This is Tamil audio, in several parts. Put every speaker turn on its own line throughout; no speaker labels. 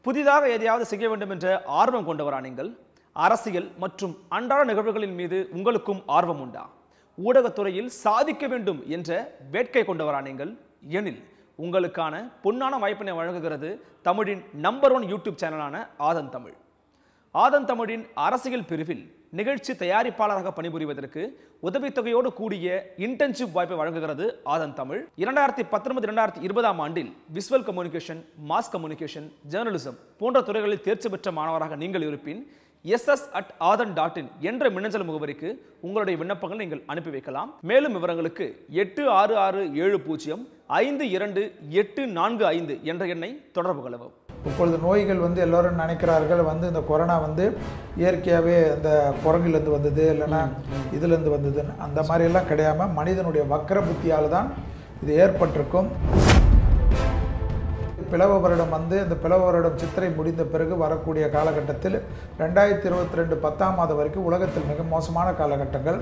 புதிதாக எதையாவது செய்ய வேண்டும் என்ற ஆர்வம் கொண்டவரா நீங்கள் அரசியல் மற்றும் அன்றாட நிகழ்வுகளின் மீது உங்களுக்கும் ஆர்வம் உண்டா ஊடகத்துறையில் சாதிக்க வேண்டும் என்ற வேட்கை கொண்டவரா நீங்கள் எனில் உங்களுக்கான பொன்னான வாய்ப்பினை வழங்குகிறது தமிழின் நம்பர் ஒன் யூடியூப் சேனலான ஆதன் தமிழ் ஆதன் தமிழின் அரசியல் பிரிவில் நிகழ்ச்சி தயாரிப்பாளராக பணிபுரிவதற்கு உதவித்தொகையோடு கூடிய இன்டர்ன்ஷிப் வாய்ப்பை வழங்குகிறது ஆதன் தமிழ் இரண்டாயிரத்தி பத்தொன்பது இரண்டாயிரத்தி இருபதாம் ஆண்டில் visual communication mass communication journalism போன்ற துறைகளில் தேர்ச்சி பெற்ற மாணவராக நீங்கள் இருப்பின் SS at Aadhan dot in என்ற மின்னஞ்சல் முகவரிக்கு உங்களுடைய விண்ணப்பங்கள் நீங்கள் அனுப்பி வைக்கலாம் மேலும் விவரங்களுக்கு எட்டு ஆறு ஆறு ஏழு பூஜ்ஜியம் ஐந்து இரண்டு எட்டு நான்கு ஐந்து என்ற எண்ணை தொடர்பு கொள்ளவும்
இப்பொழுது நோய்கள் வந்து எல்லோரும் நினைக்கிறார்கள் வந்து இந்த கொரோனா வந்து இயற்கையாகவே இந்த குரங்குலேருந்து வந்தது இல்லைன்னா இதுலேருந்து வந்ததுன்னு அந்த மாதிரியெல்லாம் கிடையாமல் மனிதனுடைய வக்கர புத்தியால் தான் இது ஏற்பட்டிருக்கும் பிளவ வருடம் வந்து இந்த பிளவ வருடம் சித்திரை முடிந்த பிறகு வரக்கூடிய காலகட்டத்தில் ரெண்டாயிரத்தி இருபத்தி ரெண்டு பத்தாம் மாதம் வரைக்கும் உலகத்தில் மிக மோசமான காலகட்டங்கள்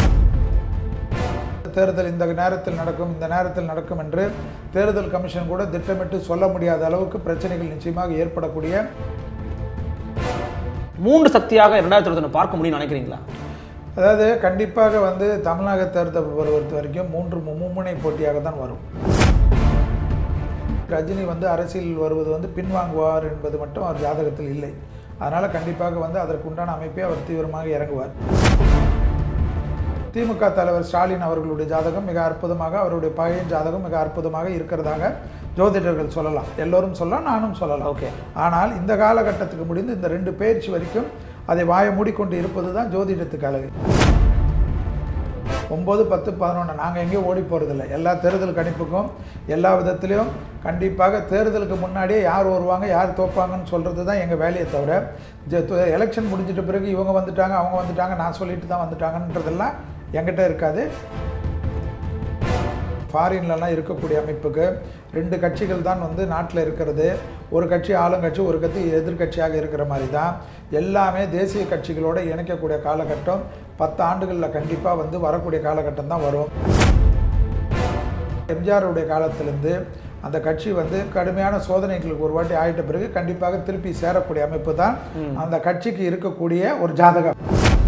தேர்தல் இந்த நேரத்தில் நடக்கும் இந்த நேரத்தில் நடக்கும் என்று தேர்தல் கமிஷன் கூட திட்டமிட்டு சொல்ல முடியாத அளவுக்கு பிரச்சனைகள் நிச்சயமாக ஏற்படக்கூடிய
மூன்று சக்தியாக இரண்டாயிரத்தி இருபத்தி பார்க்க முடியும்னு நினைக்கிறீங்களா
அதாவது கண்டிப்பாக வந்து தமிழக தேர்தல் பொறுத்த வரைக்கும் மூன்று மும்முனை போட்டியாக தான் வரும் ரஜினி வந்து அரசியல் வருவது வந்து பின்வாங்குவார் என்பது மட்டும் அவர் ஜாதகத்தில் இல்லை அதனால் கண்டிப்பாக வந்து அதற்குண்டான அமைப்பை அவர் தீவிரமாக இறங்குவார் திமுக தலைவர் ஸ்டாலின் அவர்களுடைய ஜாதகம் மிக அற்புதமாக அவருடைய பகையின் ஜாதகம் மிக அற்புதமாக இருக்கிறதாக ஜோதிடர்கள் சொல்லலாம் எல்லோரும் சொல்லலாம் நானும் சொல்லலாம்
ஓகே
ஆனால் இந்த காலகட்டத்துக்கு முடிந்து இந்த ரெண்டு பயிற்சி வரைக்கும் அதை வாயை மூடிக்கொண்டு இருப்பது தான் ஜோதிடத்துக்கு அழகு ஒம்பது பத்து பதினொன்று நாங்கள் எங்கேயும் ஓடி போகிறதில்ல எல்லா தேர்தல் கணிப்புக்கும் எல்லா விதத்துலேயும் கண்டிப்பாக தேர்தலுக்கு முன்னாடியே யார் வருவாங்க யார் தோப்பாங்கன்னு சொல்கிறது தான் எங்கள் வேலையை தவிர எலெக்ஷன் முடிஞ்சிட்ட பிறகு இவங்க வந்துட்டாங்க அவங்க வந்துட்டாங்க நான் சொல்லிட்டு தான் வந்துட்டாங்கன்றதெல்லாம் என்கிட்ட இருக்காது ஃபாரின்லலாம் இருக்கக்கூடிய அமைப்புக்கு ரெண்டு கட்சிகள் தான் வந்து நாட்டில் இருக்கிறது ஒரு கட்சி ஆளுங்கட்சி ஒரு கட்சி எதிர்க்கட்சியாக இருக்கிற மாதிரி தான் எல்லாமே தேசிய கட்சிகளோடு இணைக்கக்கூடிய காலகட்டம் பத்து ஆண்டுகளில் கண்டிப்பாக வந்து வரக்கூடிய காலகட்டம் தான் வரும் எம்ஜிஆருடைய காலத்திலேருந்து அந்த கட்சி வந்து கடுமையான சோதனைகளுக்கு ஒரு வாட்டி ஆயிட்ட பிறகு கண்டிப்பாக திருப்பி சேரக்கூடிய அமைப்பு தான் அந்த கட்சிக்கு இருக்கக்கூடிய ஒரு ஜாதகம்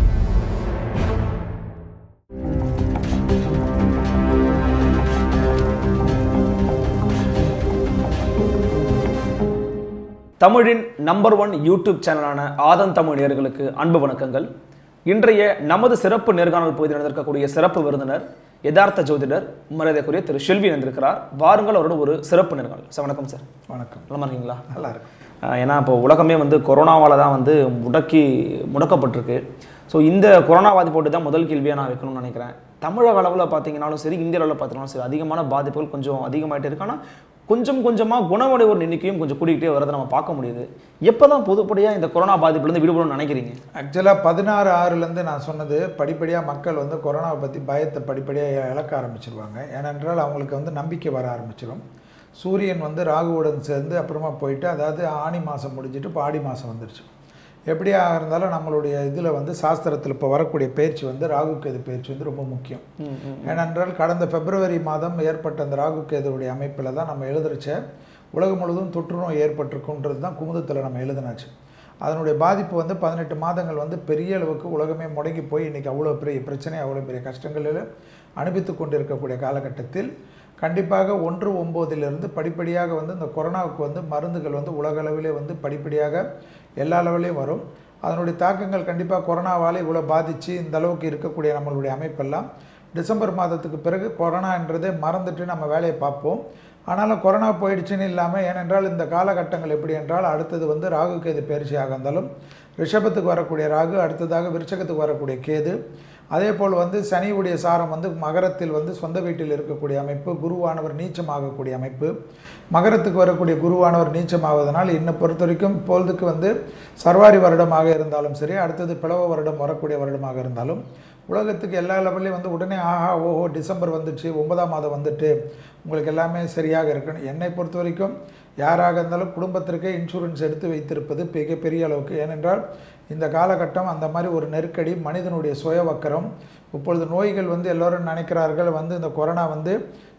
தமிழின் நம்பர் ஒன் யூடியூப் சேனலான ஆதன் தமிழ் நேயர்களுக்கு அன்பு வணக்கங்கள் இன்றைய நமது சிறப்பு நேர்காணல் பகுதியில் நடந்திருக்கக்கூடிய சிறப்பு விருந்தினர் யதார்த்த ஜோதிடர் மரியாதைக்குரிய திரு செல்வி வந்திருக்கிறார் வாருங்கள் அவரோட ஒரு சிறப்பு நேர்காணல் சார் வணக்கம் சார்
வணக்கம்
நலமா இருக்கீங்களா
நல்லா இருக்கும்
ஆஹ் ஏன்னா இப்போ உலகமே வந்து கொரோனாவால் தான் வந்து முடக்கி முடக்கப்பட்டிருக்கு ஸோ இந்த கொரோனா பாதிப்போட்டு தான் முதல் கேள்வியாக நான் வைக்கணும்னு நினைக்கிறேன் தமிழக அளவில் பார்த்தீங்கன்னாலும் சரி இந்திய அளவில் பார்த்தீங்கன்னாலும் சரி அதிகமான பாதிப்புகள் கொஞ்சம் அதிகமாகிட்டே இருக்கு ஆனால் கொஞ்சம் கொஞ்சமாக குணமடைவோர் எண்ணிக்கையும் கொஞ்சம் கூட்டிகிட்டே வரதை நம்ம பார்க்க முடியுது எப்போ தான் பொதுப்படியாக இந்த கொரோனா பாதிப்புலேருந்து விடுபடணும்னு நினைக்கிறீங்க
ஆக்சுவலாக பதினாறு ஆறுலேருந்து நான் சொன்னது படிப்படியாக மக்கள் வந்து கொரோனாவை பற்றி பயத்தை படிப்படியாக இழக்க ஆரம்பிச்சிருவாங்க ஏனென்றால் அவங்களுக்கு வந்து நம்பிக்கை வர ஆரம்பிச்சிடும் சூரியன் வந்து ராகுவுடன் சேர்ந்து அப்புறமா போயிட்டு அதாவது ஆனி மாதம் முடிஞ்சிட்டு இப்போ ஆடி மாதம் வந்துருச்சு எப்படியாக இருந்தாலும் நம்மளுடைய இதில் வந்து சாஸ்திரத்தில் இப்போ வரக்கூடிய பயிற்சி வந்து ராகு கேது பயிற்சி வந்து ரொம்ப முக்கியம் ஏனென்றால் கடந்த பிப்ரவரி மாதம் ஏற்பட்ட அந்த ராகு கேதுவுடைய அமைப்பில் தான் நம்ம எழுதுறச்ச உலகம் முழுவதும் தொற்றுநோய் ஏற்பட்டிருக்குன்றது தான் குமுதத்தில் நம்ம எழுதினாச்சு அதனுடைய பாதிப்பு வந்து பதினெட்டு மாதங்கள் வந்து பெரிய அளவுக்கு உலகமே முடங்கி போய் இன்றைக்கி அவ்வளோ பெரிய பிரச்சனை அவ்வளோ பெரிய கஷ்டங்களில் அனுபவித்து கொண்டிருக்கக்கூடிய காலகட்டத்தில் கண்டிப்பாக ஒன்று ஒம்போதிலிருந்து படிப்படியாக வந்து இந்த கொரோனாவுக்கு வந்து மருந்துகள் வந்து உலக அளவிலே வந்து படிப்படியாக எல்லா லெவலையும் வரும் அதனுடைய தாக்கங்கள் கண்டிப்பாக கொரோனாவால் இவ்வளோ பாதித்து இந்த அளவுக்கு இருக்கக்கூடிய நம்மளுடைய அமைப்பெல்லாம் டிசம்பர் மாதத்துக்கு பிறகு கொரோனான்றதே மறந்துட்டு நம்ம வேலையை பார்ப்போம் ஆனாலும் கொரோனா போயிடுச்சுன்னு இல்லாமல் ஏனென்றால் இந்த காலகட்டங்கள் எப்படி என்றால் அடுத்தது வந்து ராகு கேது பயிற்சியாக இருந்தாலும் ரிஷபத்துக்கு வரக்கூடிய ராகு அடுத்ததாக விருச்சகத்துக்கு வரக்கூடிய கேது அதே போல் வந்து சனியுடைய சாரம் வந்து மகரத்தில் வந்து சொந்த வீட்டில் இருக்கக்கூடிய அமைப்பு குருவானவர் நீச்சமாகக்கூடிய அமைப்பு மகரத்துக்கு வரக்கூடிய குருவானவர் நீச்சமாவதனால் என்னை பொறுத்த வரைக்கும் இப்பொழுதுக்கு வந்து சர்வாரி வருடமாக இருந்தாலும் சரி அடுத்தது பிளவ வருடம் வரக்கூடிய வருடமாக இருந்தாலும் உலகத்துக்கு எல்லா லெவல்லையும் வந்து உடனே ஆஹா ஓஹோ டிசம்பர் வந்துச்சு ஒன்பதாம் மாதம் வந்துட்டு உங்களுக்கு எல்லாமே சரியாக இருக்குன்னு என்னை பொறுத்த வரைக்கும் யாராக இருந்தாலும் குடும்பத்திற்கே இன்சூரன்ஸ் எடுத்து வைத்திருப்பது மிகப்பெரிய அளவுக்கு ஏனென்றால் இந்த காலகட்டம் அந்த மாதிரி ஒரு நெருக்கடி மனிதனுடைய சுய வக்கரம் இப்பொழுது நோய்கள் வந்து எல்லோரும் நினைக்கிறார்கள் வந்து இந்த கொரோனா வந்து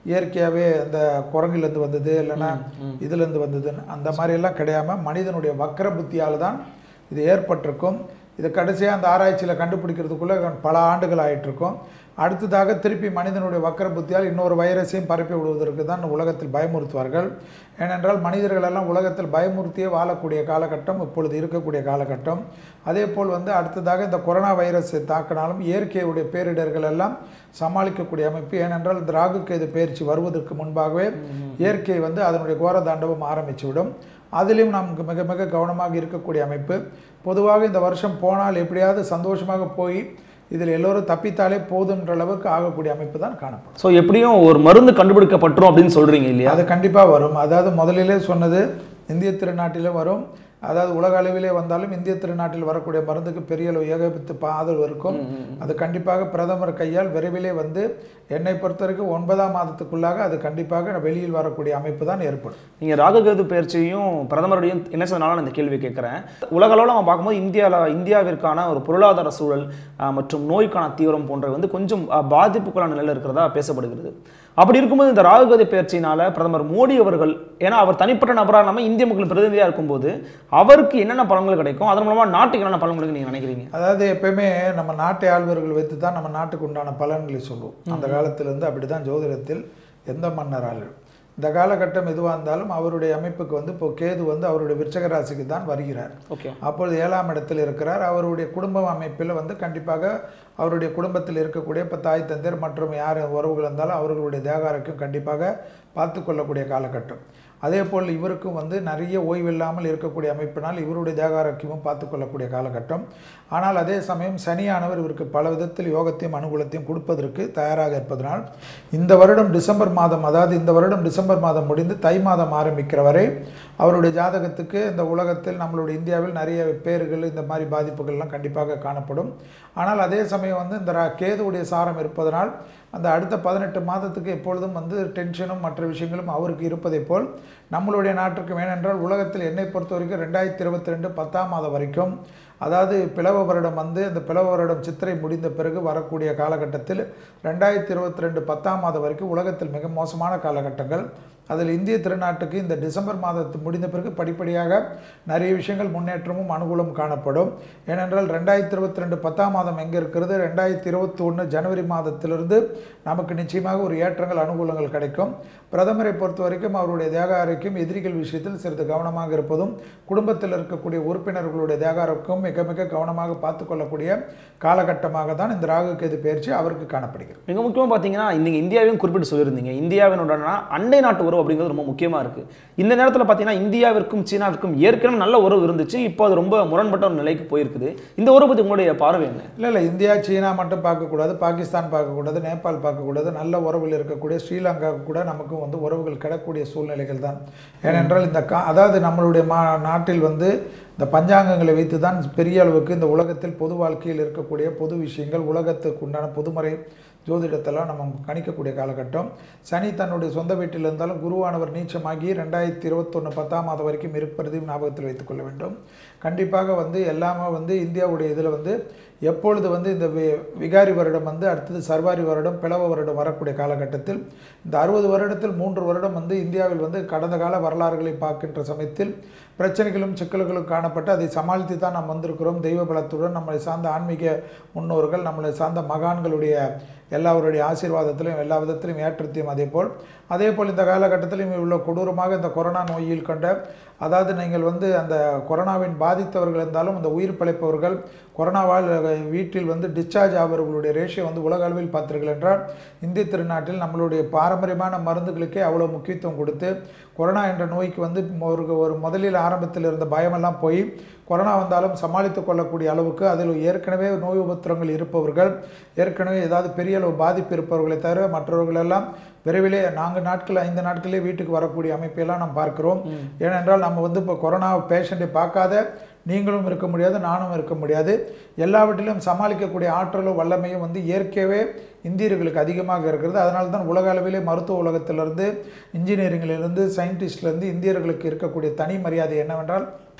இயற்கையாகவே அந்த குரங்குலேருந்து வந்தது இல்லைன்னா இதுலேருந்து வந்ததுன்னு அந்த மாதிரியெல்லாம் கிடையாம மனிதனுடைய வக்கர புத்தியால் தான் இது ஏற்பட்டிருக்கும் இது கடைசியாக அந்த ஆராய்ச்சியில் கண்டுபிடிக்கிறதுக்குள்ளே பல ஆண்டுகள் ஆயிட்டிருக்கும் அடுத்ததாக திருப்பி மனிதனுடைய வக்கர புத்தியால் இன்னொரு வைரஸையும் பரப்பி விடுவதற்கு தான் உலகத்தில் பயமுறுத்துவார்கள் ஏனென்றால் மனிதர்கள் எல்லாம் உலகத்தில் பயமுறுத்தியே வாழக்கூடிய காலகட்டம் இப்பொழுது இருக்கக்கூடிய காலகட்டம் அதே போல் வந்து அடுத்ததாக இந்த கொரோனா வைரஸ் தாக்கினாலும் இயற்கையுடைய பேரிடர்கள் எல்லாம் சமாளிக்கக்கூடிய அமைப்பு ஏனென்றால் இந்த ராகு கேது பயிற்சி வருவதற்கு முன்பாகவே இயற்கை வந்து அதனுடைய கோர தாண்டவம் ஆரம்பித்துவிடும் அதிலும் நமக்கு மிக மிக கவனமாக இருக்கக்கூடிய அமைப்பு பொதுவாக இந்த வருஷம் போனால் எப்படியாவது சந்தோஷமாக போய் இதில் எல்லோரும் தப்பித்தாலே போதுன்ற அளவுக்கு ஆகக்கூடிய அமைப்பு தான் காணப்படும்
ஸோ எப்படியும் ஒரு மருந்து கண்டுபிடிக்கப்பட்டுரும் அப்படின்னு சொல்றீங்க இல்லையா
அது கண்டிப்பாக வரும் அதாவது முதலிலே சொன்னது இந்திய திருநாட்டிலே வரும் அதாவது உலக அளவிலே வந்தாலும் இந்திய திருநாட்டில் வரக்கூடிய மருந்துக்கு பெரிய அளவு ஏகபித்து ஆதரவு இருக்கும் அது கண்டிப்பாக பிரதமர் கையால் விரைவிலே வந்து என்னை பொறுத்த வரைக்கும் ஒன்பதாம் மாதத்துக்குள்ளாக அது கண்டிப்பாக வெளியில் வரக்கூடிய அமைப்பு தான் ஏற்படும்
நீங்க ராகுகேது பயிற்சியும் பிரதமருடையும் என்ன சொன்னாலும் நான் இந்த கேள்வி கேட்குறேன் உலக அளவில் நம்ம பார்க்கும்போது இந்தியாவில் இந்தியாவிற்கான ஒரு பொருளாதார சூழல் ஆஹ், மற்றும் நோய்க்கான தீவிரம் போன்றவை வந்து கொஞ்சம் ஆஹ், பாதிப்புக்குள்ளான நிலையில் இருக்கிறதா பேசப்படுகிறது அப்படி இருக்கும்போது இந்த ராகுகேது பயிற்சியினால பிரதமர் மோடி அவர்கள் ஏன்னா அவர் தனிப்பட்ட நபராக நம்ம இந்திய மக்களின் பிரதிநிதியாக இருக்கும்போது அவருக்கு என்னென்ன பலன்கள் கிடைக்கும் அதன் மூலமா நாட்டுக்கு என்னென்ன பலன்கள் கிடைக்கும் நீங்க நினைக்கிறீங்க
அதாவது எப்பயுமே நம்ம நாட்டை ஆள்வர்கள் வைத்து தான் நம்ம நாட்டுக்கு உண்டான பலன்களை சொல்லுவோம் அந்த காலத்திலிருந்து அப்படி தான் ஜோதிடத்தில் எந்த மன்னராலும் இந்த காலகட்டம் எதுவாக இருந்தாலும் அவருடைய அமைப்புக்கு வந்து இப்போ கேது வந்து அவருடைய விருச்சக ராசிக்கு தான் வருகிறார்
ஓகே
அப்பொழுது ஏழாம் இடத்தில் இருக்கிறார் அவருடைய குடும்ப அமைப்பில் வந்து கண்டிப்பாக அவருடைய குடும்பத்தில் இருக்கக்கூடிய இப்போ தாய் தந்தையர் மற்றும் யார் உறவுகள் இருந்தாலும் அவர்களுடைய தேகாரக்கும் கண்டிப்பாக பார்த்து கொள்ளக்கூடிய காலகட்டம் அதே போல் இவருக்கும் வந்து நிறைய ஓய்வில்லாமல் இருக்கக்கூடிய அமைப்பினால் இவருடைய தேகாரோக்கியமும் பார்த்து கொள்ளக்கூடிய காலகட்டம் ஆனால் அதே சமயம் சனியானவர் இவருக்கு பல விதத்தில் யோகத்தையும் அனுகூலத்தையும் கொடுப்பதற்கு தயாராக இருப்பதனால் இந்த வருடம் டிசம்பர் மாதம் அதாவது இந்த வருடம் டிசம்பர் மாதம் முடிந்து தை மாதம் ஆரம்பிக்கிற வரை அவருடைய ஜாதகத்துக்கு இந்த உலகத்தில் நம்மளுடைய இந்தியாவில் நிறைய பேர்கள் இந்த மாதிரி பாதிப்புகள்லாம் கண்டிப்பாக காணப்படும் ஆனால் அதே சமயம் வந்து இந்த ரா- கேதுவுடைய சாரம் இருப்பதனால் அந்த அடுத்த பதினெட்டு மாதத்துக்கு எப்பொழுதும் வந்து டென்ஷனும் மற்ற விஷயங்களும் அவருக்கு இருப்பதைப் போல் நம்மளுடைய நாட்டிற்கு வேணென்றால் உலகத்தில் என்னை பொறுத்த வரைக்கும் ரெண்டாயிரத்தி இருபத்தி ரெண்டு பத்தாம் மாதம் வரைக்கும் அதாவது பிளவ வருடம் வந்து அந்த பிளவ வருடம் சித்திரை முடிந்த பிறகு வரக்கூடிய காலகட்டத்தில் ரெண்டாயிரத்தி இருபத்தி ரெண்டு பத்தாம் மாதம் வரைக்கும் உலகத்தில் மிக மோசமான காலகட்டங்கள் அதில் இந்திய திருநாட்டுக்கு இந்த டிசம்பர் மாதத்து முடிந்த பிறகு படிப்படியாக நிறைய விஷயங்கள் முன்னேற்றமும் அனுகூலம் காணப்படும் ஏனென்றால் ரெண்டாயிரத்தி இருபத்தி ரெண்டு பத்தாம் மாதம் எங்கே இருக்கிறது ரெண்டாயிரத்தி இருபத்தி ஒன்று ஜனவரி மாதத்திலிருந்து நமக்கு நிச்சயமாக ஒரு ஏற்றங்கள் அனுகூலங்கள் கிடைக்கும் பிரதமரை பொறுத்த வரைக்கும் அவருடைய தேக ஆரோக்கியம் எதிரிகள் விஷயத்தில் சிறிது கவனமாக இருப்பதும் குடும்பத்தில் இருக்கக்கூடிய உறுப்பினர்களுடைய தேக ஆரோக்கியம் மிக மிக கவனமாக பார்த்து கொள்ளக்கூடிய காலகட்டமாக தான் இந்த ராகு கேது பயிற்சி அவருக்கு காணப்படுகிறது
மிக முக்கியமாக பார்த்தீங்கன்னா நீங்கள் இந்தியாவையும் குறிப்பிட்டு சொல்லியிருந்தீங்க இந்தியாவினுடனா அண்டை நாட்டு உறவு அப்படிங்கிறது ரொம்ப முக்கியமாக இருக்குது இந்த நேரத்தில் பார்த்தீங்கன்னா இந்தியாவிற்கும் சீனாவிற்கும் ஏற்கனவே நல்ல உறவு இருந்துச்சு இப்போ அது ரொம்ப முரண்பட்ட ஒரு நிலைக்கு போயிருக்குது இந்த உறவு பற்றி உங்களுடைய பார்வை என்ன
இல்லை இல்லை இந்தியா சீனா மட்டும் பார்க்கக்கூடாது பாகிஸ்தான் பார்க்கக்கூடாது நேபாள் பார்க்கக்கூடாது நல்ல உறவில் இருக்கக்கூடிய ஸ்ரீலங்கா கூட நமக்கும் வந்து உறவுகள் கிடக்கூடிய சூழ்நிலைகள் தான் ஏனென்றால் இந்த கா அதாவது நம்மளுடைய மா நாட்டில் வந்து இந்த பஞ்சாங்கங்களை வைத்து தான் பெரிய அளவுக்கு இந்த உலகத்தில் பொது வாழ்க்கையில் இருக்கக்கூடிய பொது விஷயங்கள் உலகத்துக்கு உண்டான பொதுமறை ஜோதிடத்தெல்லாம் நம்ம கணிக்கக்கூடிய காலகட்டம் சனி தன்னுடைய சொந்த வீட்டில் இருந்தாலும் குருவானவர் நீச்சமாகி ரெண்டாயிரத்தி இருபத்தொன்று பத்தாம் மாதம் வரைக்கும் இருப்பதையும் ஞாபகத்தில் வைத்துக்கொள்ள வேண்டும் கண்டிப்பாக வந்து எல்லாமே வந்து இந்தியாவுடைய இதில் வந்து எப்பொழுது வந்து இந்த வி- விகாரி வருடம் வந்து அடுத்தது சர்வாரி வருடம் பிளவ வருடம் வரக்கூடிய காலகட்டத்தில் இந்த அறுபது வருடத்தில் மூன்று வருடம் வந்து இந்தியாவில் வந்து கடந்த கால வரலாறுகளை பார்க்கின்ற சமயத்தில் பிரச்சனைகளும் சிக்கல்களும் காணப்பட்டு அதை சமாளித்து தான் நாம் வந்திருக்கிறோம் தெய்வ பலத்துடன் நம்மளை சார்ந்த ஆன்மீக முன்னோர்கள் நம்மளை சார்ந்த மகான்களுடைய எல்லாருடைய ஆசீர்வாதத்திலும் எல்லா விதத்திலும் ஏற்றத்தையும் அதே போல் அதே போல் இந்த காலகட்டத்திலும் இவ்வளோ கொடூரமாக இந்த கொரோனா நோயில் கண்ட அதாவது நீங்கள் வந்து அந்த கொரோனாவின் பாதித்தவர்கள் இருந்தாலும் அந்த உயிர் பிழைப்பவர்கள் கொரோனாவால் வீட்டில் வந்து டிஸ்சார்ஜ் ஆபவர்களுடைய ரேஷியோ வந்து உலக அளவில் பார்த்தீர்கள் என்றால் இந்திய திருநாட்டில் நம்மளுடைய பாரம்பரியமான மருந்துகளுக்கே அவ்வளோ முக்கியத்துவம் கொடுத்து கொரோனா என்ற நோய்க்கு வந்து ஒரு ஒரு முதலில் ஆரம்பத்தில் இருந்த பயமெல்லாம் போய் கொரோனா வந்தாலும் சமாளித்து கொள்ளக்கூடிய அளவுக்கு அதில் ஏற்கனவே நோய் உபத்திரங்கள் இருப்பவர்கள் ஏற்கனவே ஏதாவது பெரிய அளவு பாதிப்பு இருப்பவர்களை தவிர மற்றவர்கள் எல்லாம் விரைவிலே நான்கு நாட்கள் ஐந்து நாட்களே வீட்டுக்கு வரக்கூடிய அமைப்பையெல்லாம் நாம் பார்க்கிறோம் ஏனென்றால் நம்ம வந்து இப்போ கொரோனா பேஷண்ட்டை பார்க்காத நீங்களும் இருக்க முடியாது நானும் இருக்க முடியாது எல்லாவற்றிலும் சமாளிக்கக்கூடிய ஆற்றலும் வல்லமையும் வந்து இயற்கையாகவே இந்தியர்களுக்கு அதிகமாக இருக்கிறது அதனால தான் உலக அளவிலே மருத்துவ உலகத்திலிருந்து இன்ஜினியரிங்கிலிருந்து சயின்டிஸ்ட்லேருந்து இந்தியர்களுக்கு இருக்கக்கூடிய தனி மரியாதை என்னவென்றால்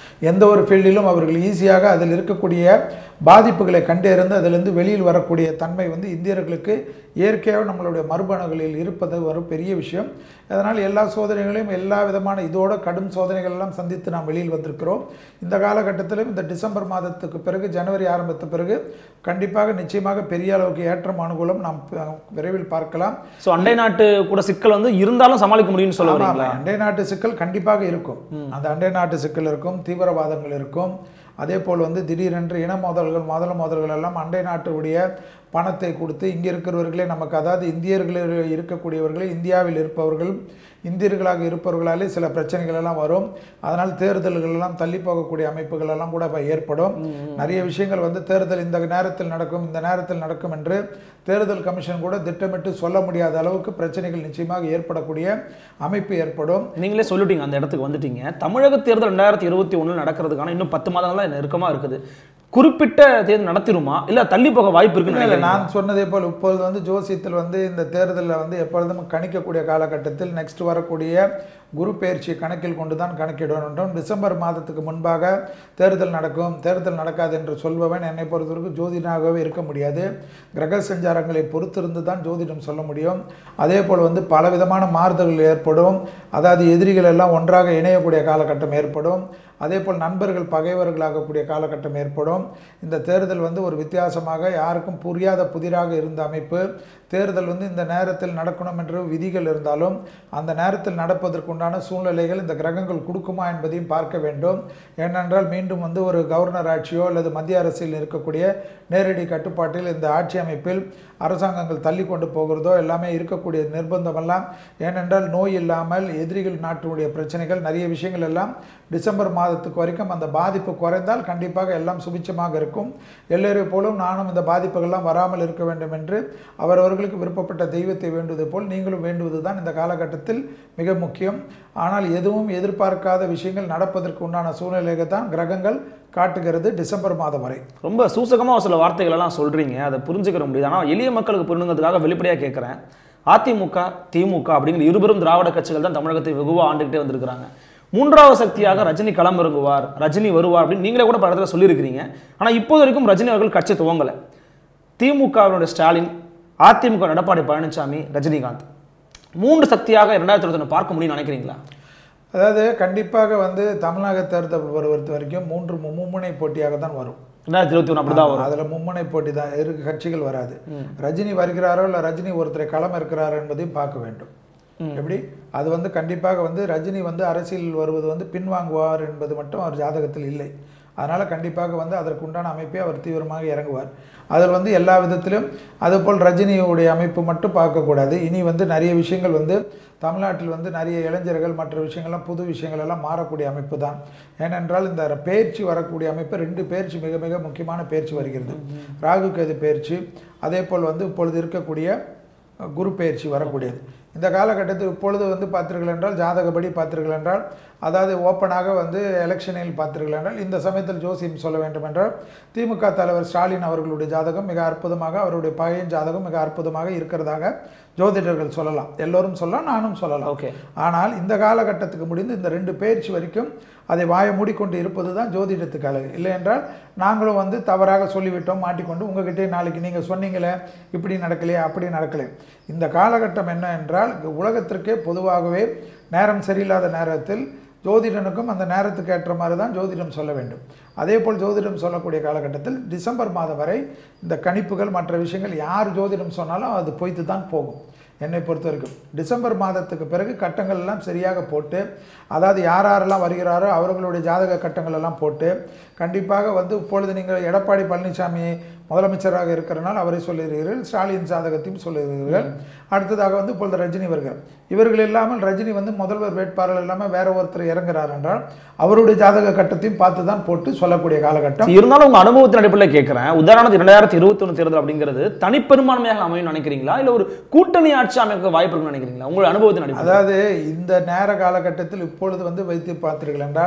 எந்த ஒரு ஃபீல்டிலும் அவர்கள் ஈஸியாக அதில் இருக்கக்கூடிய பாதிப்புகளை கண்டறிந்து அதிலிருந்து வெளியில் வரக்கூடிய தன்மை வந்து இந்தியர்களுக்கு இயற்கையாக நம்மளுடைய மரபணுகளில் இருப்பது ஒரு பெரிய விஷயம் அதனால் எல்லா சோதனைகளையும் எல்லா விதமான இதோட கடும் சோதனைகள் எல்லாம் சந்தித்து நாம் வெளியில் வந்திருக்கிறோம் இந்த காலகட்டத்திலும் இந்த டிசம்பர் மாதத்துக்கு பிறகு ஜனவரி ஆரம்பித்த பிறகு கண்டிப்பாக நிச்சயமாக பெரிய அளவுக்கு ஏற்றம் அனுகூலம் நாம் அஹ், விரைவில் பார்க்கலாம்
ஸோ அண்டை நாட்டு கூட சிக்கல் வந்து இருந்தாலும் சமாளிக்க முடியும்னு சொல்ல
ஆமா,
வரீங்களா
ஆமா. அண்டை நாட்டு சிக்கல் கண்டிப்பாக இருக்கும் அந்த அண்டை நாட்டு சிக்கல் இருக்கும் தீவிரவாதங்கள் இருக்கும் அதே போல் வந்து திடீரென்று இன மோதல்கள் மோதல் மோதல்கள் எல்லாம் அண்டை நாட்டுடைய பணத்தை கொடுத்து இங்கே இருக்கிறவர்களே நமக்கு அதாவது இந்தியர்கள் இருக்கக்கூடியவர்களே இந்தியாவில் இருப்பவர்கள் இந்தியர்களாக இருப்பவர்களாலே சில பிரச்சனைகள் எல்லாம் வரும் அதனால் தேர்தல்கள் எல்லாம் தள்ளி போகக்கூடிய அமைப்புகள் எல்லாம் கூட இப்ப ஏற்படும் நிறைய விஷயங்கள் வந்து தேர்தல் இந்த நேரத்தில் நடக்கும் இந்த நேரத்தில் நடக்கும் என்று தேர்தல் கமிஷன் கூட திட்டமிட்டு சொல்ல முடியாத அளவுக்கு பிரச்சனைகள் நிச்சயமாக ஏற்படக்கூடிய அமைப்பு ஏற்படும்
நீங்களே சொல்லிட்டீங்க அந்த இடத்துக்கு வந்துட்டீங்க தமிழக தேர்தல் ரெண்டாயிரத்தி இருபத்தி ஒண்ணுல நடக்கிறதுக்கான இன்னும் பத்து மாதங்களா நெருக்கமா இருக்குது குறிப்பிட்ட தேர்தல் நடத்திருமா இல்ல தள்ளி போக வாய்ப்பு இருக்குன்னு
இல்லை
நினைக்கிறீங்களா?
நான் சொன்னதே போல் இப்பொழுது வந்து ஜோசியத்தில் வந்து இந்த தேர்தலில் வந்து எப்பொழுதும் கணிக்கக்கூடிய காலகட்டத்தில் நெக்ஸ்ட் வரக்கூடிய குரு பெயர்ச்சியை கணக்கில் கொண்டு தான் கணக்கிட வேண்டும் டிசம்பர் மாதத்துக்கு முன்பாக தேர்தல் நடக்கும் தேர்தல் நடக்காது என்று சொல்பவன் என்னை பொறுத்தவரைக்கும் ஜோதிடனாகவே இருக்க முடியாது கிரக சஞ்சாரங்களை பொறுத்திருந்து தான் ஜோதிடம் சொல்ல முடியும் அதே போல் வந்து பலவிதமான மாறுதல்கள் ஏற்படும் அதாவது எதிரிகள் எல்லாம் ஒன்றாக இணையக்கூடிய காலகட்டம் ஏற்படும் அதே போல் நண்பர்கள் பகைவர்களாகக்கூடிய காலகட்டம் ஏற்படும் இந்த தேர்தல் வந்து ஒரு வித்தியாசமாக யாருக்கும் புரியாத புதிராக இருந்த அமைப்பு தேர்தல் வந்து இந்த நேரத்தில் நடக்கணும் என்ற விதிகள் இருந்தாலும் அந்த நேரத்தில் நடப்பதற்குண்டான சூழ்நிலைகள் இந்த கிரகங்கள் கொடுக்குமா என்பதையும் பார்க்க வேண்டும் ஏனென்றால் மீண்டும் வந்து ஒரு கவர்னர் ஆட்சியோ அல்லது மத்திய அரசில் இருக்கக்கூடிய நேரடி கட்டுப்பாட்டில் இந்த ஆட்சி அமைப்பில் அரசாங்கங்கள் தள்ளி கொண்டு போகிறதோ எல்லாமே இருக்கக்கூடிய நிர்பந்தமெல்லாம் ஏனென்றால் நோய் இல்லாமல் எதிரிகள் நாட்டினுடைய பிரச்சனைகள் நிறைய விஷயங்கள் எல்லாம் டிசம்பர் மாதத்துக்கு வரைக்கும் அந்த பாதிப்பு குறைந்தால் கண்டிப்பாக எல்லாம் சுபிச்சமாக இருக்கும் எல்லோரையும் போலும் நானும் இந்த பாதிப்புகள்லாம் வராமல் இருக்க வேண்டும் என்று அவரவர்களுக்கு விருப்பப்பட்ட தெய்வத்தை வேண்டுவது போல் நீங்களும் வேண்டுவது தான் இந்த காலகட்டத்தில் மிக முக்கியம் ஆனால் எதுவும் எதிர்பார்க்காத விஷயங்கள் நடப்பதற்கு உண்டான சூழ்நிலையை தான் கிரகங்கள் காட்டுகிறது டிசம்பர் மாதம் வரை
ரொம்ப சூசகமா ஒரு சில வார்த்தைகள் எல்லாம் சொல்றீங்க அதை புரிஞ்சுக்கிற முடியுது ஆனா எளிய மக்களுக்கு புரிஞ்சுங்கிறதுக்காக வெளிப்படையா கேட்கிறேன் அதிமுக திமுக அப்படிங்கிற இருபெரும் திராவிட கட்சிகள் தான் தமிழகத்தை வெகுவா ஆண்டுகிட்டே வந்திருக்கிறாங்க மூன்றாவது சக்தியாக ரஜினி களம் இறங்குவார் ரஜினி வருவார் அப்படின்னு நீங்களே கூட பல இடத்துல சொல்லியிருக்கிறீங்க ஆனா இப்போது வரைக்கும் ரஜினி அவர்கள் கட்சி துவங்கலை திமுகவினுடைய ஸ்டாலின் அதிமுக எடப்பாடி பழனிசாமி ரஜினிகாந்த் மூன்று சக்தியாக இரண்டாயிரத்தி இருபத்தி பார்க்க முடியும்னு நினைக்கிறீங்களா
அதாவது கண்டிப்பாக வந்து தமிழக தேர்தல் வருவது வரைக்கும் மூன்று மு- மும்முனை போட்டியாக தான் வரும்
ரெண்டாயிரத்தி இருபத்தி ஒன்று அப்படிதான் வரும்
அதில் மும்முனை போட்டி தான் இரு கட்சிகள் வராது ரஜினி வருகிறாரோ இல்லை ரஜினி ஒருத்தரை களம் இருக்கிறாரோ என்பதையும் பார்க்க வேண்டும் எப்படி அது வந்து கண்டிப்பாக வந்து ரஜினி வந்து அரசியல் வருவது வந்து பின்வாங்குவார் என்பது மட்டும் அவர் ஜாதகத்தில் இல்லை அதனால் கண்டிப்பாக வந்து அதற்கு உண்டான அமைப்பை அவர் தீவிரமாக இறங்குவார் அதில் வந்து எல்லா விதத்திலும் அதுபோல் ரஜினியுடைய அமைப்பு மட்டும் பார்க்கக்கூடாது இனி வந்து நிறைய விஷயங்கள் வந்து தமிழ்நாட்டில் வந்து நிறைய இளைஞர்கள் மற்ற விஷயங்கள்லாம் புது விஷயங்கள் எல்லாம் மாறக்கூடிய அமைப்பு தான் ஏனென்றால் இந்த பயிற்சி வரக்கூடிய அமைப்பு ரெண்டு பயிற்சி மிக மிக முக்கியமான பயிற்சி வருகிறது ராகு கேது பயிற்சி அதே போல் வந்து இப்பொழுது இருக்கக்கூடிய குரு பயிற்சி வரக்கூடியது இந்த காலகட்டத்தில் இப்பொழுது வந்து பார்த்தீர்கள் என்றால் ஜாதகப்படி பார்த்தீர்கள் என்றால் அதாவது ஓப்பனாக வந்து எலெக்ஷனில் பார்த்தீர்கள் என்றால் இந்த சமயத்தில் ஜோசியம் சொல்ல வேண்டும் என்றால் திமுக தலைவர் ஸ்டாலின் அவர்களுடைய ஜாதகம் மிக அற்புதமாக அவருடைய பையன் ஜாதகம் மிக அற்புதமாக இருக்கிறதாக ஜோதிடர்கள் சொல்லலாம் எல்லோரும் சொல்லலாம் நானும் சொல்லலாம்
ஓகே
ஆனால் இந்த காலகட்டத்துக்கு முடிந்து இந்த ரெண்டு பயிற்சி வரைக்கும் அதை வாயை மூடிக்கொண்டு இருப்பது தான் ஜோதிடத்துக்கு அழகு இல்லை என்றால் நாங்களும் வந்து தவறாக சொல்லிவிட்டோம் மாட்டிக்கொண்டு உங்ககிட்டே நாளைக்கு நீங்கள் சொன்னீங்களே இப்படி நடக்கலையே அப்படி நடக்கலையே இந்த காலகட்டம் என்ன என்றால் உலகத்திற்கே பொதுவாகவே நேரம் சரியில்லாத நேரத்தில் ஜோதிடனுக்கும் அந்த நேரத்துக்கு ஏற்ற மாதிரி தான் ஜோதிடம் சொல்ல வேண்டும் அதே போல் ஜோதிடம் சொல்லக்கூடிய காலகட்டத்தில் டிசம்பர் மாதம் வரை இந்த கணிப்புகள் மற்ற விஷயங்கள் யார் ஜோதிடம் சொன்னாலும் அது பொய்த்து தான் போகும் என்னை பொறுத்த வரைக்கும் டிசம்பர் மாதத்துக்கு பிறகு கட்டங்கள் எல்லாம் சரியாக போட்டு அதாவது யார் யாரெல்லாம் வருகிறாரோ அவர்களுடைய ஜாதக கட்டங்கள் எல்லாம் போட்டு கண்டிப்பாக வந்து இப்பொழுது நீங்கள் எடப்பாடி பழனிசாமி முதலமைச்சராக இருக்கிறனால் அவரை சொல்லுகிறீர்கள் ஸ்டாலின் ஜாதகத்தையும் சொல்லுகிறீர்கள் அடுத்ததாக வந்து இப்பொழுது ரஜினி வருகிறார் இவர்கள் இல்லாமல் ரஜினி வந்து முதல்வர் வேட்பாளர் இல்லாமல் வேற ஒருத்தர் இறங்குறார் என்றால் அவருடைய ஜாதக கட்டத்தையும் பார்த்து தான் போட்டு சொல்லக்கூடிய காலகட்டம்
இருந்தாலும் உங்க அனுபவத்தின் அடிப்படையில் கேட்கிறேன் உதாரணத்துக்கு இரண்டாயிரத்தி இருபத்தி ஒன்று தேர்தல் அப்படிங்கிறது தனிப்பெரும்பான்மையாக அமையும் நினைக்கிறீங்களா இல்ல ஒரு கூட்டணி ஆட்சி அமைக்க வாய்ப்பு இருக்குன்னு நினைக்கிறீங்களா உங்களுடைய அனுபவத்தின் அடிப்படையில்
அதாவது இந்த நேர காலகட்டத்தில் இப்பொழுது வந்து வைத்து பார்த்தீர்கள் என்றால்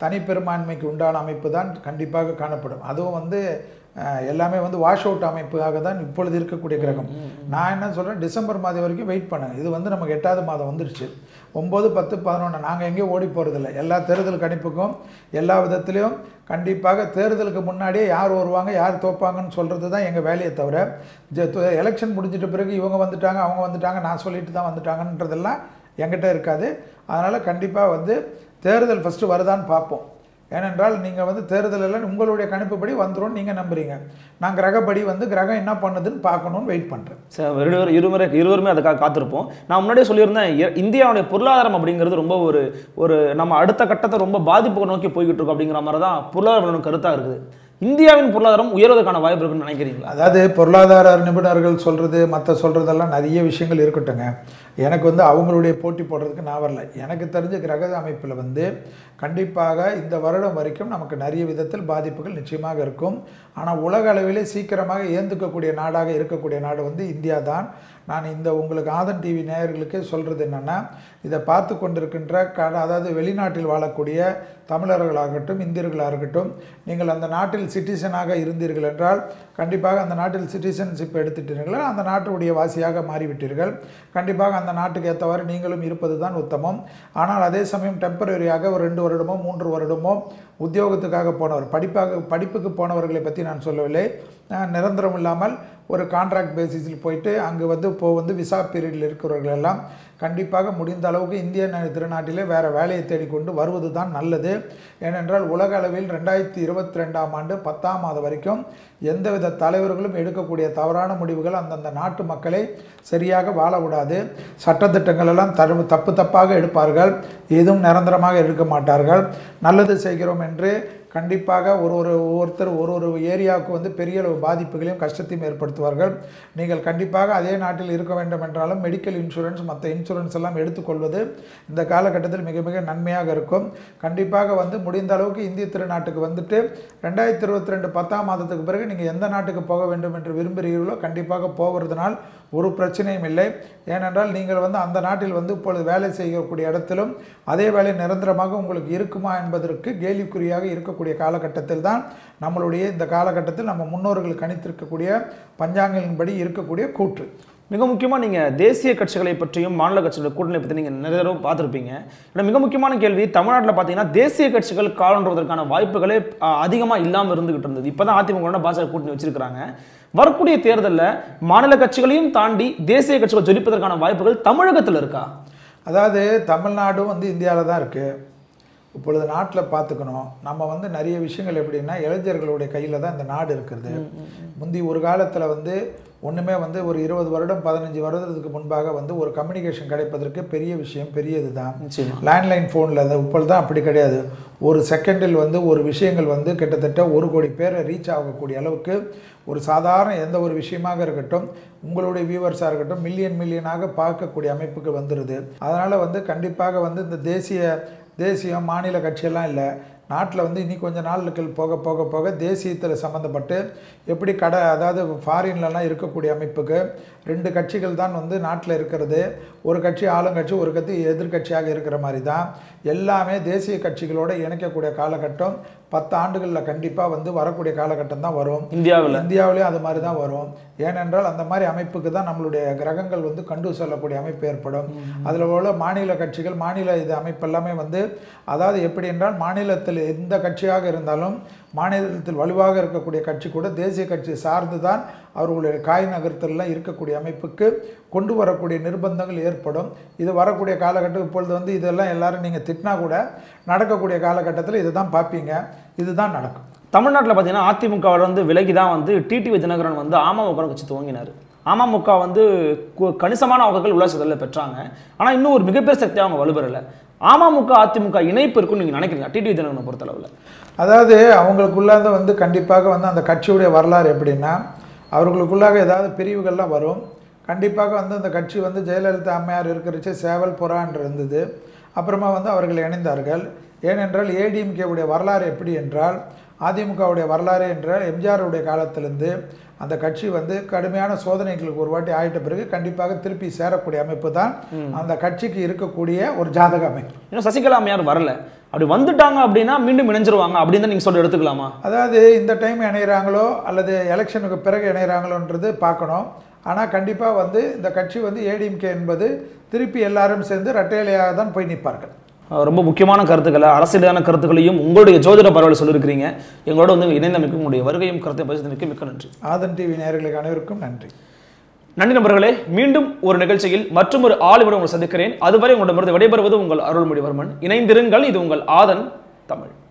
தனிப்பெரும்பான்மைக்கு உண்டான அமைப்பு தான் கண்டிப்பாக காணப்படும் அதுவும் வந்து அஹ், எல்லாமே வந்து வாஷ் அவுட் அமைப்பாக தான் இப்பொழுது இருக்கக்கூடிய கிரகம் நான் என்ன சொல்கிறேன் டிசம்பர் மாதம் வரைக்கும் வெயிட் பண்ணுங்க இது வந்து நமக்கு எட்டாவது மாதம் வந்துருச்சு ஒம்பது பத்து பதினொன்று நாங்கள் எங்கேயும் ஓடி போகிறதில்ல எல்லா தேர்தல் கணிப்புக்கும் எல்லா விதத்துலேயும் கண்டிப்பாக தேர்தலுக்கு முன்னாடியே யார் வருவாங்க யார் தோப்பாங்கன்னு சொல்கிறது தான் எங்கள் வேலையை தவிர எலெக்ஷன் முடிஞ்சிட்ட பிறகு இவங்க வந்துட்டாங்க அவங்க வந்துட்டாங்க நான் சொல்லிட்டு தான் வந்துட்டாங்கன்றதெல்லாம் என்கிட்ட இருக்காது அதனால் கண்டிப்பாக வந்து தேர்தல் ஃபஸ்ட்டு வருதான்னு பார்ப்போம் ஏனென்றால் நீங்கள் வந்து தேர்தல் எல்லாம் உங்களுடைய கணிப்புப்படி வந்துடும் நீங்கள் நம்புறீங்க நான் கிரகப்படி வந்து கிரகம் என்ன பண்ணுதுன்னு பார்க்கணும்னு வெயிட் பண்ணுறேன்
சரி, இருவர் இருவரை இருவருமே அதுக்காக காத்திருப்போம் நான் முன்னாடியே சொல்லியிருந்தேன் இ- இந்தியாவுடைய பொருளாதாரம் அப்படிங்கிறது ரொம்ப ஒரு ஒரு நம்ம அடுத்த கட்டத்தை ரொம்ப பாதிப்பு நோக்கி போய்கிட்டு இருக்கோம் அப்படிங்கிற மாதிரி தான் பொருளாதார கருத்தாக இருக்குது இந்தியாவின் பொருளாதாரம் உயர்வதற்கான வாய்ப்பு இருக்குன்னு நினைக்கிறீங்களா
அதாவது பொருளாதார நிபுணர்கள் சொல்கிறது மற்ற சொல்கிறதெல்லாம் நிறைய விஷயங்கள் இருக்கட்டுங்க எனக்கு வந்து அவங்களுடைய போட்டி போடுறதுக்கு நான் வரல எனக்கு தெரிஞ்ச கிரக அமைப்பில் வந்து கண்டிப்பாக இந்த வருடம் வரைக்கும் நமக்கு நிறைய விதத்தில் பாதிப்புகள் நிச்சயமாக இருக்கும் ஆனால் உலக அளவிலே சீக்கிரமாக ஏந்துக்கக்கூடிய நாடாக இருக்கக்கூடிய நாடு வந்து இந்தியா தான் நான் இந்த உங்களுக்கு ஆதன் டிவி நேயர்களுக்கே சொல்கிறது என்னென்னா இதை பார்த்து கொண்டிருக்கின்ற க அதாவது வெளிநாட்டில் வாழக்கூடிய தமிழர்களாகட்டும் இந்தியர்களாக இருக்கட்டும் நீங்கள் அந்த நாட்டில் சிட்டிசனாக இருந்தீர்கள் என்றால் கண்டிப்பாக அந்த நாட்டில் சிட்டிசன்ஷிப் எடுத்துட்டீர்கள் அந்த நாட்டுடைய வாசியாக மாறிவிட்டீர்கள் கண்டிப்பாக அந்த நாட்டுக்கு ஏற்றவாறு நீங்களும் இருப்பது தான் உத்தமம் ஆனால் அதே சமயம் டெம்பரரியாக ஒரு ரெண்டு வருடமோ மூன்று வருடமோ உத்தியோகத்துக்காக போனவர் படிப்பாக படிப்புக்கு போனவர்களை பற்றி நான் சொல்லவில்லை அஹ் நிரந்தரம் இல்லாமல் ஒரு கான்ட்ராக்ட் பேசிஸில் போயிட்டு அங்கே வந்து இப்போ வந்து விசா பீரியடில் இருக்கிறவர்கள் எல்லாம் கண்டிப்பாக முடிந்த அளவுக்கு இந்திய ந- திருநாட்டிலே வேறு வேலையை தேடிக்கொண்டு வருவது தான் நல்லது ஏனென்றால் உலக அளவில் ரெண்டாயிரத்தி இருபத்தி ரெண்டாம் ஆண்டு பத்தாம் மாதம் வரைக்கும் எந்தவித தலைவர்களும் எடுக்கக்கூடிய தவறான முடிவுகள் அந்தந்த நாட்டு மக்களை சரியாக வாழ விடாது சட்டத்திட்டங்கள் எல்லாம் தரு தப்பு தப்பாக எடுப்பார்கள் எதுவும் நிரந்தரமாக எடுக்க மாட்டார்கள் நல்லது செய்கிறோம் என்று கண்டிப்பாக ஒரு ஒரு ஒவ்வொருத்தர் ஒரு ஒரு ஏரியாவுக்கு வந்து பெரிய அளவு பாதிப்புகளையும் கஷ்டத்தையும் ஏற்படுத்துவார்கள் நீங்கள் கண்டிப்பாக அதே நாட்டில் இருக்க வேண்டும் என்றாலும் மெடிக்கல் இன்சூரன்ஸ் மற்ற இன்சூரன்ஸ் எல்லாம் எடுத்துக்கொள்வது இந்த காலகட்டத்தில் மிக மிக நன்மையாக இருக்கும் கண்டிப்பாக வந்து முடிந்த அளவுக்கு இந்திய திருநாட்டுக்கு வந்துட்டு ரெண்டாயிரத்தி இருபத்தி ரெண்டு பத்தாம் மாதத்துக்கு பிறகு நீங்கள் எந்த நாட்டுக்கு போக வேண்டும் என்று விரும்புகிறீர்களோ கண்டிப்பாக போவதனால் ஒரு பிரச்சனையும் இல்லை ஏனென்றால் நீங்கள் வந்து அந்த நாட்டில் வந்து இப்பொழுது வேலை செய்யக்கூடிய இடத்திலும் அதே வேலை நிரந்தரமாக உங்களுக்கு இருக்குமா என்பதற்கு கேள்விக்குறியாக இருக்கக்கூடிய காலகட்டத்தில் தான் நம்மளுடைய இந்த காலகட்டத்தில் நம்ம முன்னோர்கள் கணித்திருக்கக்கூடிய பஞ்சாங்கங்களின்படி இருக்கக்கூடிய கூற்று
மிக முக்கியமாக நீங்கள் தேசிய கட்சிகளை பற்றியும் மாநில கட்சிகளோட கூட்டணி பற்றி நீங்கள் நிறைய தடவை பார்த்துருப்பீங்க இல்லை மிக முக்கியமான கேள்வி தமிழ்நாட்டில் பார்த்தீங்கன்னா தேசிய கட்சிகள் காலன்றதற்கான வாய்ப்புகளே அதிகமாக இல்லாமல் இருந்துகிட்டு இருந்தது இப்போ தான் அதிமுக பாஜக கூட்டணி வச்சிருக்கிறாங்க வரக்கூடிய தேர்தலில் மாநில கட்சிகளையும் தாண்டி தேசிய கட்சிகள் ஜொலிப்பதற்கான வாய்ப்புகள் தமிழகத்தில் இருக்கா
அதாவது தமிழ்நாடும் வந்து இந்தியாவில் தான் இருக்குது இப்பொழுது நாட்டில் பார்த்துக்கணும் நம்ம வந்து நிறைய விஷயங்கள் எப்படின்னா இளைஞர்களுடைய கையில் தான் இந்த நாடு இருக்கிறது முந்தி ஒரு காலத்தில் வந்து ஒன்றுமே வந்து ஒரு இருபது வருடம் பதினஞ்சு வருடத்துக்கு முன்பாக வந்து ஒரு கம்யூனிகேஷன் கிடைப்பதற்கு பெரிய விஷயம் பெரிய இதுதான்
நிச்சயமா
லேண்ட்லைன் ஃபோனில் அது இப்பொழுது தான் அப்படி கிடையாது ஒரு செகண்டில் வந்து ஒரு விஷயங்கள் வந்து கிட்டத்தட்ட ஒரு கோடி பேரை ரீச் ஆகக்கூடிய அளவுக்கு ஒரு சாதாரண எந்த ஒரு விஷயமாக இருக்கட்டும் உங்களுடைய வியூவர்ஸாக இருக்கட்டும் மில்லியன் மில்லியனாக பார்க்கக்கூடிய அமைப்புக்கு வந்துடுது அதனால் வந்து கண்டிப்பாக வந்து இந்த தேசிய தேசியம் மாநில கட்சியெல்லாம் இல்லை நாட்டில் வந்து இனி கொஞ்ச நாளுக்கு போக போக போக தேசியத்தில் சம்மந்தப்பட்டு எப்படி கடை அதாவது ஃபாரின்லலாம் இருக்கக்கூடிய அமைப்புக்கு ரெண்டு கட்சிகள் தான் வந்து நாட்டில் இருக்கிறது ஒரு கட்சி ஆளுங்கட்சி ஒரு கட்சி எதிர்க்கட்சியாக இருக்கிற மாதிரி தான் எல்லாமே தேசிய கட்சிகளோடு இணைக்கக்கூடிய காலகட்டம் பத்து ஆண்டுகளில் கண்டிப்பாக வந்து வரக்கூடிய காலகட்டம் தான் வரும்
இந்தியாவில்
இந்தியாவிலேயும் அது மாதிரி தான் வரும் ஏனென்றால் அந்த மாதிரி அமைப்புக்கு தான் நம்மளுடைய கிரகங்கள் வந்து கண்டு செல்லக்கூடிய அமைப்பு ஏற்படும் அதில் உள்ள மாநில கட்சிகள் மாநில இது அமைப்பு எல்லாமே வந்து அதாவது எப்படி என்றால் மாநிலத்தில் எந்த கட்சியாக இருந்தாலும் மாநிலத்தில் வலுவாக இருக்கக்கூடிய கட்சி கூட தேசிய கட்சி சார்ந்து தான் அவர்களுடைய காய் நகர்த்தலில் இருக்கக்கூடிய அமைப்புக்கு கொண்டு வரக்கூடிய நிர்பந்தங்கள் ஏற்படும் இது வரக்கூடிய காலகட்டம் இப்பொழுது வந்து இதெல்லாம் எல்லாரும் நீங்கள் திட்டினா கூட நடக்கக்கூடிய காலகட்டத்தில் இதை தான் பார்ப்பீங்க இதுதான் நடக்கும்
தமிழ்நாட்டில் பார்த்தீங்கன்னா அதிமுகவில் வந்து விலகி தான் வந்து டிடிவி தினகரன் வந்து அமமுக கட்சி துவங்கினார் அமமுக வந்து கு- கணிசமான வாக்குகள் உள்ளாட்சிகளில் பெற்றாங்க ஆனால் இன்னும் ஒரு மிகப்பெரிய சக்தியாக அவங்க வலுப்பெறலை அமமுக அதிமுக இணைப்பு இருக்குன்னு நீங்கள் நினைக்கிறீங்க டிடிவி தினகரனை பொறுத்தளவில்
அதாவது அவங்களுக்குள்ளாக வந்து கண்டிப்பாக வந்து அந்த கட்சியுடைய வரலாறு எப்படின்னா அவர்களுக்குள்ளாக ஏதாவது பிரிவுகள்லாம் வரும் கண்டிப்பாக வந்து அந்த கட்சி வந்து ஜெயலலிதா அம்மையார் இருக்கிறச்சு சேவல் புறான் இருந்தது அப்புறமா வந்து அவர்கள் இணைந்தார்கள் ஏனென்றால் ஏடிஎம்கேவுடைய வரலாறு எப்படி என்றால் அதிமுகவுடைய வரலாறு என்றால் எம்ஜிஆருடைய காலத்திலிருந்து அந்த கட்சி வந்து கடுமையான சோதனைகளுக்கு ஒரு வாட்டி ஆயிட்ட பிறகு கண்டிப்பாக திருப்பி சேரக்கூடிய அமைப்பு தான் அந்த கட்சிக்கு இருக்கக்கூடிய ஒரு ஜாதக அமைப்பு
இன்னும் சசிகலா அம்மையார் வரல அப்படி வந்துட்டாங்க அப்படின்னா மீண்டும் இணைஞ்சிருவாங்க அப்படின்னு தான் நீங்க சொல்லி எடுத்துக்கலாமா
அதாவது இந்த டைம் இணைகிறாங்களோ அல்லது எலெக்ஷனுக்கு பிறகு இணைகிறாங்களோன்றது பார்க்கணும் ஆனால் கண்டிப்பாக வந்து இந்த கட்சி வந்து ஏடிஎம்கே என்பது திருப்பி எல்லாரும் சேர்ந்து ரெட்டையிலையாக தான் போய் நிற்பார்கள்
அஹ் ரொம்ப முக்கியமான கருத்துக்களை அரசியலான கருத்துக்களையும் உங்களுடைய ஜோதிட பரவலை சொல்லியிருக்கிறீங்க எங்களோட வந்து இணைந்தமைக்கு உங்களுடைய வருகையும் கருத்தை பகிர்ந்தமைக்கு மிக்க நன்றி
ஆதன் டிவி நேயர்களுக்கு அனைவருக்கும் நன்றி
நன்றி நண்பர்களே மீண்டும் ஒரு நிகழ்ச்சியில் மற்றும் ஒரு ஆளுடன் உங்களை சந்திக்கிறேன் அதுவரை உங்களிடமிருந்து விடைபெறுவது உங்கள் அருள்மொழிவர்மன் இணைந்திருங்கள் இது உங்கள் ஆதன் தமிழ்